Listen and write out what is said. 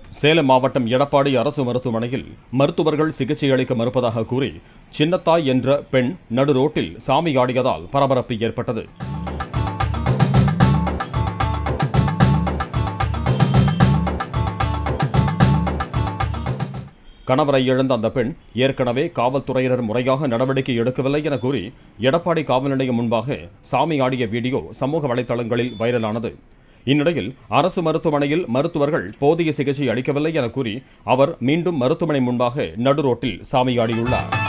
சேலம் மாவட்டம் எடப்பாடி அரசு மருத்துவமனையில் மருத்துவர்கள் சிகிச்சை அளிக்க மறுப்பதாக கூறி சின்னத்தாய் என்ற பெண் நடு ரோட்டில் சாமி ஆடியதால் பரபரப்பு ஏற்பட்டது கணவரை இழந்த அந்த பெண் ஏற்கனவே காவல்துறையினர் முறையாக நடவடிக்கை எடுக்கவில்லை என கூறி எடப்பாடி காவல் நிலையம் முன்பாக சாமி ஆடிய வீடியோ சமூக வலைதளங்களில் வைரலானது இந்நிலையில் அரசு மருத்துவமனையில் மருத்துவர்கள் போதிய சிகிச்சை அளிக்கவில்லை என கூறி அவர் மீண்டும் மருத்துவமனை முன்பாக நடு ரோட்டில் சாமியாடியுள்ளார்